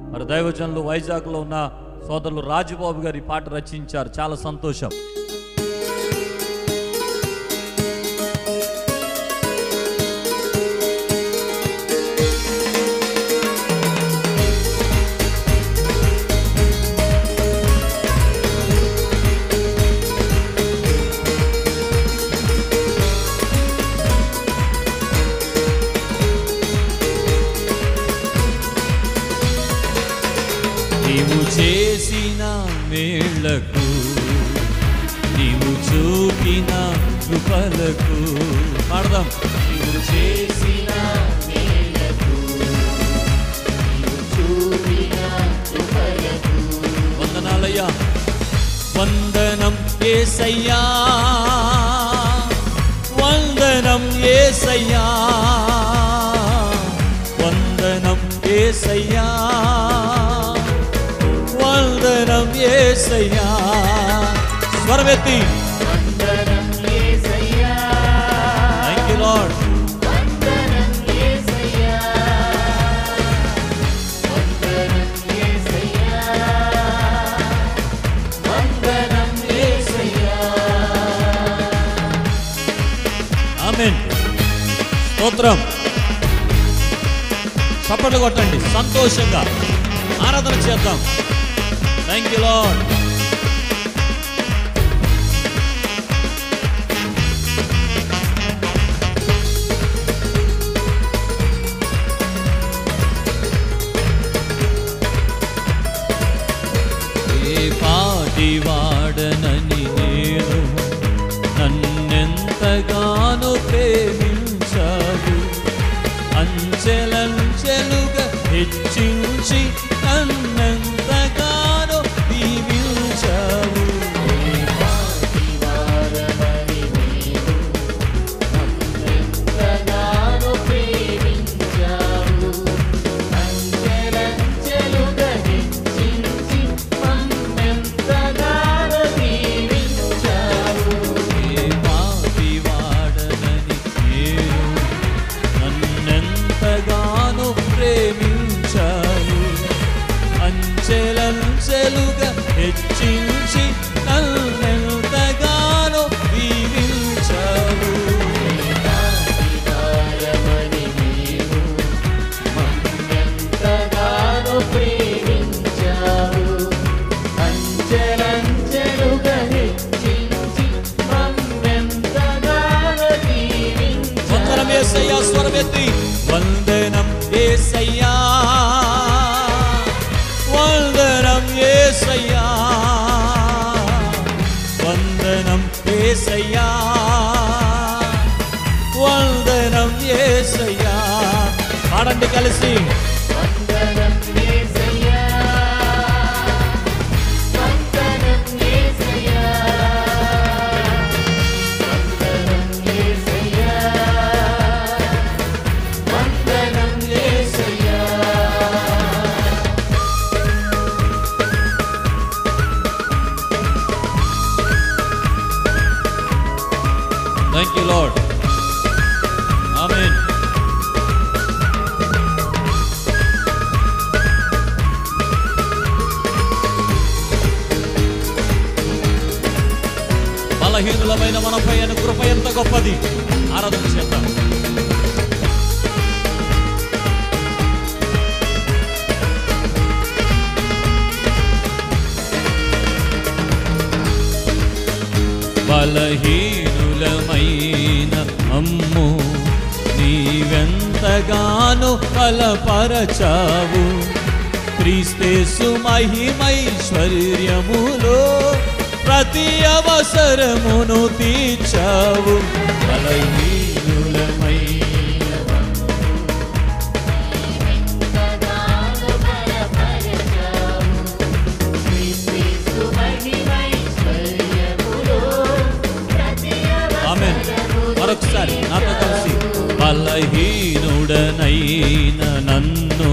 మరి దైవజనులు వైజాగ్లో ఉన్న సోదరులు రాజుబాబు గారు ఈ పాట రచించారు చాలా సంతోషం నీవు చేసిన మేళ్లకు నీవు చూపిన కృపలకు పాడదాం నీవు చేసిన వందనాలయ్యా వందనం ఏసయ్యా వందనం ఏసయ్యా వందనం ఏసయ్యా వందనం ఏసయ్యా స్వరమెత్తి థ్యాంక్ యూ లార్డ్ ఆమేన్ స్తోత్రం చప్పట్లు కొట్టండి సంతోషంగా ఆరాధన చేద్దాం థ్యాంక్ యూ లార్డ్ ఏ పాటి వాడనని నేను నన్నెంతగానో ప్రేమించావు అంచెలంచెలుగా హెచ్చించి నన్నెంతగానో దీవించావు ఏ పాటి వాడనని నేను నన్నెంతగానో ప్రేమించావు అంచెలంచెలుగా హెచ్చించి నన్నెంతగానో దీవించావు ఏ పాపి వాడనని నేను నన్నెంతగానో ప్రేమించావు అంచెలంచెలుగా హెచ్చించి నన్నెంతగానో దీవించావు ఎంతగానో ప్రేమించావు అంచెలంచెలుగా హెచ్చించి మమ్మెంతగానో దీవించావు వందనం ఏసయ్యా స్వరమెత్తి వందనం ఏసయ్యా వందనం ఏసయ్యా వందనం ఏసయ్యా వందనం ఏసయ్యా పాడండి కలిసి వందనం యేసయ్యా వందనం యేసయ్యా వందనం యేసయ్యా వందనం యేసయ్యా థ్యాంక్ యూ లార్డ్ ఆమేన్ బలహీనులమైన మనపై ఆయన కృప ఎంత గొప్పది ఆరాధన చేద్దాం బలహీనులమైన అమ్ము నీవెంతగానో బలపరచావు క్రీస్తేసు మహిమైశ్వర్యములో ప్రతి అవసరమును తీర్చావు బలహీనులమైన ఎంతగానో బలపరచావు క్రీస్తు మహిమైశ్వర్యములో ప్రతి ఆమెన్ మరొకసారి నాతో కలిసి బలహీనుడనైన నన్ను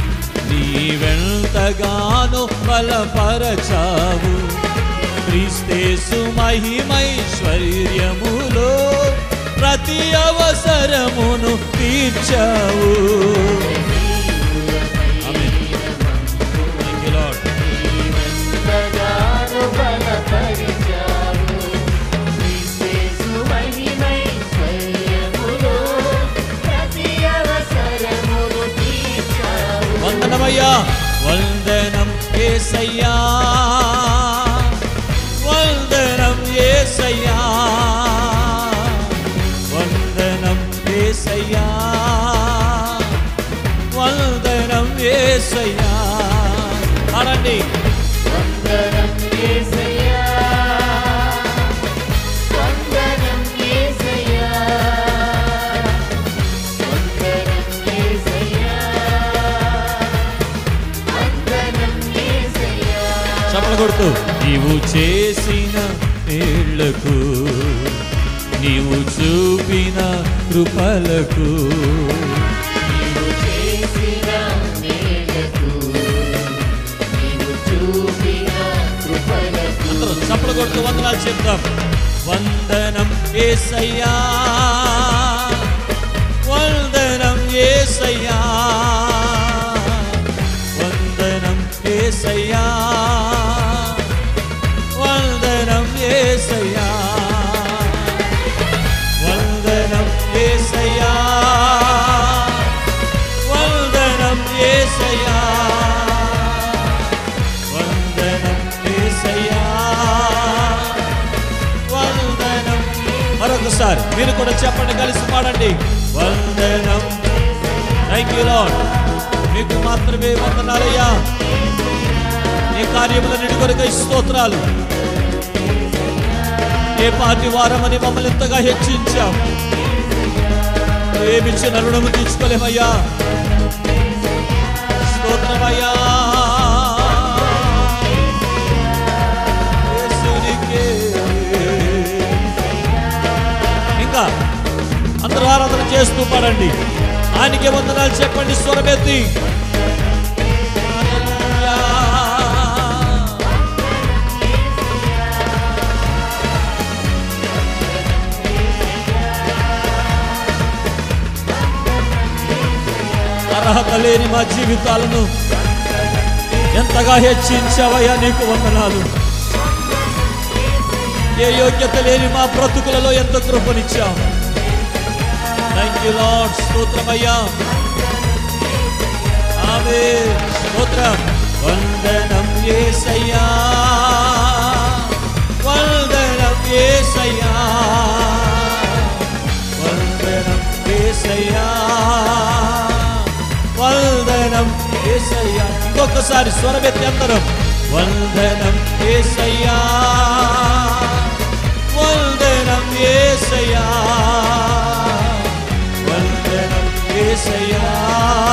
నీవెంతగానో బలపరచావు క్రీస్తేసు మహిమైశ్వర్యములో ప్రతి అవసరమును తీర్చావు ఆమేన్ స్తోత్రమయ్యా వందనం ఏసయ్యా వందనం ఏసయ్యా వందనం ఏసయ్యా వందనం ఏసయ్యా అనండి వందనం యేసయ్యా వందనం యేసయ్యా వందనం యేసయ్యా వందనం యేసయ్యా చప్పలు కొడుతూ నీవు చేసిన మేళ్లకు నీవు చూపిన కృపలకు నీవు చేసిన మేలకు నీవు చూపిన కృపలకు అందరూ చప్పలు కొడుతూ వందనాలు చెప్తాం వందనం ఏసయ్యా వందనం ఏసయ్యా వందనం ఏసయ్యా వందనం ఏసయ్యా వందనం ఏసయ్యా వందనం ఏసయ్యా వందనం ఏసయ్యా వందనం మరొకసారి మీరు కూడా చెప్పండి కలిసి పాడండి వందనం థ్యాంక్ యూ లాడ్ మీకు మాత్రమే వందనాలయ్యా నీ కార్యములన్నిటి కొరకు స్తోత్రాలు ఏ పాటి వారమని మమ్మల్ని ఇంతగా హెచ్చించాం ఏమిచ్చిన రుణము తీర్చుకోలేమయ్యా స్తోత్రమయ్యా యేసునికే. ఇంకా అందరూ ఆరాధన చేస్తూ పాడండి ఆయనకే వందనాలు చెప్పండి స్వరమెత్తి హల్లెలూయా. అర్హత లేని మా జీవితాలను ఎంతగా హెచ్చించావయ్యా నీకు వందనాలు ఏ యోగ్యత లేని మా బ్రతుకులలో ఎంత కృపనిచ్చావు థ్యాంక్ యూ లాడ్ స్తోత్రమయ్యా ఆమె స్తోత్రం వందనం ఏసయ్యా వందనం ఏసయ్యా వందనం ఏసయ్యా వందనం ఏసయ్యా ఇంకొకసారి స్వరమెత్తి అందరం వందనం ఏసయ్యా వందనం ఏసయ్యా వందనం ఏసయ్యా